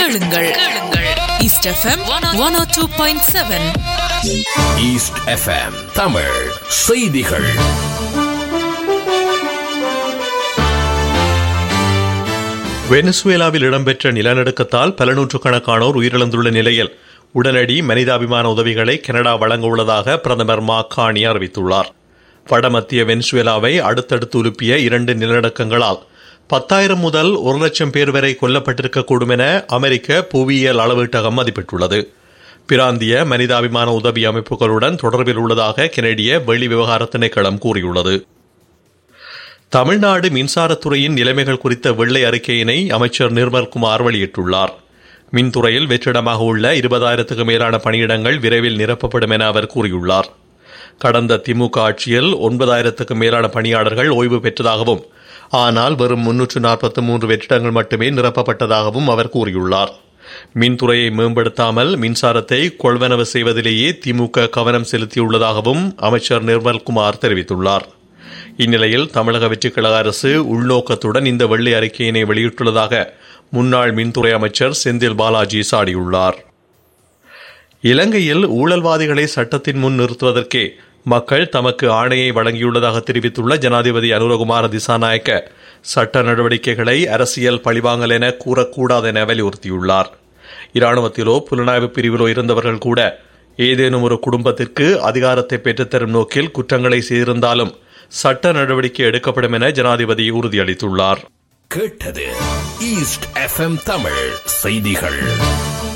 கேளுங்கள் கேளுங்கள் east FM one O two point seven east FM Tamil செய்திகள் வெனிசுவேலாவில் இடம்பெற்ற நிலநடுக்கத்தால் பல நூற்றுக்கணக்கானோர் உயிரிழந்துள்ள நிலையில் உடனடி மனிதாபிமான உதவிகளை கனடா வழங்க உள்ளதாக பிரதமர் மாக்காணி அறிவித்துள்ளார் வடமத்திய வெனிசுவேலாவை அடுத்தடுத்து உலுப்பிய இரண்டு நிலநடுக்கங்களால் பத்தாயிரம் முதல் ஒரு லட்சம் பேர் வரை கொல்லப்பட்டிருக்கக்கூடும் என அமெரிக்க புவியியல் அளவீட்டகம் மதிப்பிட்டுள்ளது பிராந்திய மனிதாபிமான உதவி அமைப்புகளுடன் தொடர்பில் உள்ளதாக கெனடிய வெளி விவகார திணைக்களம் கூறியுள்ளது தமிழ்நாடு மின்சாரத்துறையின் நிலைமைகள் குறித்த வெள்ளை அறிக்கையினை அமைச்சர் நிர்மல்குமார் வெளியிட்டுள்ளார் மின்துறையில் வெற்றிடமாக உள்ள இருபதாயிரத்துக்கு மேலான பணியிடங்கள் விரைவில் நிரப்பப்படும் என அவர் கூறியுள்ளார் கடந்த திமுக ஆட்சியில் ஒன்பதாயிரத்துக்கு மேலான பணியாளர்கள் ஓய்வு பெற்றதாகவும் ஆனால் வெறும் முன்னூற்று நாற்பத்தி மூன்று வெற்றிடங்கள் மட்டுமே நிரப்பப்பட்டதாகவும் அவர் கூறியுள்ளார் மின்துறையை மேம்படுத்தாமல் மின்சாரத்தை கொள்வனவு செய்வதிலேயே திமுக கவனம் செலுத்தியுள்ளதாகவும் அமைச்சர் நிர்மல்குமார் தெரிவித்துள்ளார் இந்நிலையில் தமிழக வெற்றிக்கழக அரசு உள்நோக்கத்துடன் இந்த வெள்ளை அறிக்கையினை வெளியிட்டுள்ளதாக முன்னாள் மின்துறை அமைச்சர் செந்தில் பாலாஜி சாடியுள்ளார் இலங்கையில் ஊழல்வாதிகளை சட்டத்தின் முன் நிறுத்துவதற்கே மக்கள் தமக்கு ஆணையை வழங்கியுள்ளதாக தெரிவித்துள்ள ஜனாதிபதி அனுரகுமார திசாநாயக்க சட்ட நடவடிக்கைகளை அரசியல் பழிவாங்கல் என கூறக்கூடாது என வலியுறுத்தியுள்ளார் இராணுவத்திலோ புலனாய்வு பிரிவிலோ இருந்தவர்கள் கூட ஏதேனும் ஒரு குடும்பத்திற்கு அதிகாரத்தை பெற்றுத்தரும் நோக்கில் குற்றங்களை செய்திருந்தாலும் சட்ட நடவடிக்கை எடுக்கப்படும் என ஜனாதிபதி உறுதியளித்துள்ளார் கேட்டது ஈஸ்ட் எஃப்எம் தமிழ் செய்திகள்